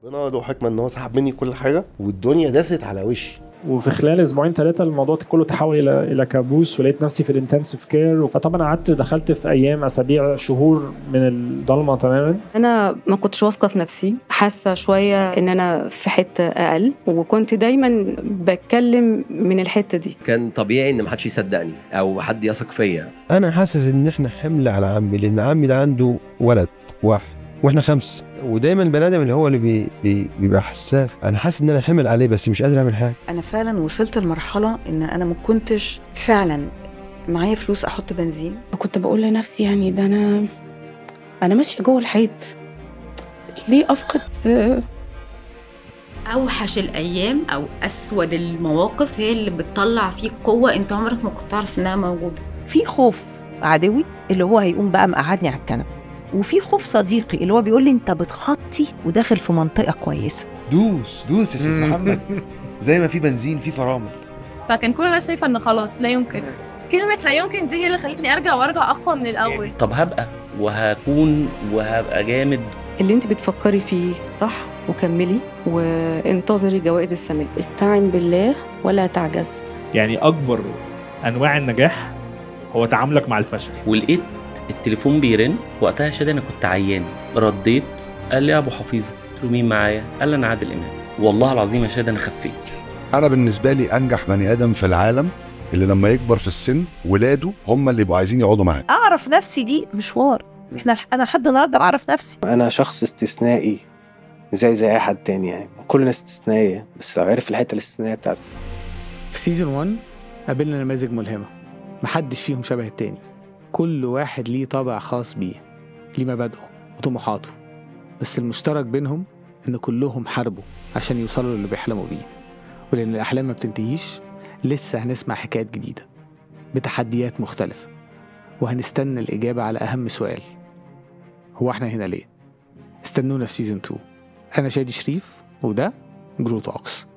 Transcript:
ربنا له حكمه ان هو سحب مني كل حاجه والدنيا داست على وشي وفي خلال اسبوعين ثلاثه الموضوع كله تحول الى الى كابوس ولقيت نفسي في الانتنسيف كير فطبعا قعدت دخلت في ايام اسابيع شهور من الضلمه تماما انا ما كنتش واثقه في نفسي حاسه شويه ان انا في حته اقل وكنت دايما بتكلم من الحته دي كان طبيعي ان محدش يصدقني او حد يثق فيا انا حاسس ان احنا حمل على عمي لان عمي ده عنده ولد واحد واحنا خمسه ودايما البني ادم اللي هو اللي بي بي بيبقى حساس انا حاسس ان انا حمل عليه بس مش قادر اعمل حاجه انا فعلا وصلت لمرحله ان انا ما كنتش فعلا معايا فلوس احط بنزين كنت بقول لنفسي يعني ده انا انا ماشيه جوه الحيط ليه افقد اوحش الايام او اسود المواقف هي اللي بتطلع فيك قوه انت عمرك ما كنت تعرف انها موجوده في خوف عدوي اللي هو هيقوم بقى مقعدني على الكنبه وفي خوف صديقي اللي هو بيقول لي انت بتخطي وداخل في منطقه كويسه دوس دوس يا استاذ محمد زي ما في بنزين في فرامل فكان كل الناس شايفه ان خلاص لا يمكن كلمه لا يمكن دي هي اللي خلتني ارجع وارجع اقوى من الاول طب هبقى وهكون وهبقى جامد اللي انت بتفكري فيه صح وكملي وانتظري جوائز السماء استعن بالله ولا تعجز يعني اكبر انواع النجاح هو تعاملك مع الفشل ولقيت التليفون بيرن وقتها شاد انا كنت عيان رديت قال لي يا ابو حفيظه قلت له مين معايا قال لي انا عادل امام والله العظيم يا شاد انا خفيت انا بالنسبه لي انجح بني ادم في العالم اللي لما يكبر في السن ولاده هم اللي يبقوا عايزين يقعدوا معاه اعرف نفسي دي مشوار احنا انا لحد النهارده بعرف نفسي انا شخص استثنائي زي زي اي حد تاني يعني كل الناس استثنائيه بس لو عرف الحته الاستثنائيه بتاعته في سيزون 1 قابلنا نماذج ملهمه محدش فيهم شبه التاني كل واحد ليه طابع خاص بيه ليه مبادئه وطموحاته بس المشترك بينهم إن كلهم حاربوا عشان يوصلوا للي بيحلموا بيه ولأن الأحلام ما بتنتهيش لسه هنسمع حكايات جديدة بتحديات مختلفة وهنستنى الإجابة على أهم سؤال هو احنا هنا ليه؟ استنونا في سيزون 2 أنا شادي شريف وده جرو توكس